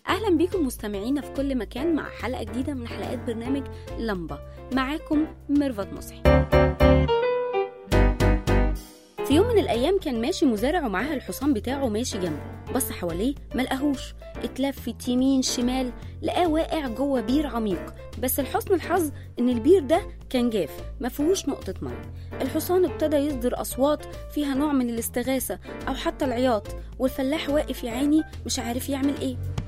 أهلا بيكم مستمعينا في كل مكان مع حلقة جديدة من حلقات برنامج لمبة معاكم ميرفت مصحي في يوم من الأيام كان ماشي مزارع ومعاه الحصان بتاعه ماشي جنبه بص حواليه ملقاهوش اتلفت يمين شمال لقاه واقع جوه بير عميق بس لحسن الحظ ان البير ده كان جاف ما فيهوش نقطة مية الحصان ابتدى يصدر أصوات فيها نوع من الاستغاثة أو حتى العياط والفلاح واقف يا عيني مش عارف يعمل ايه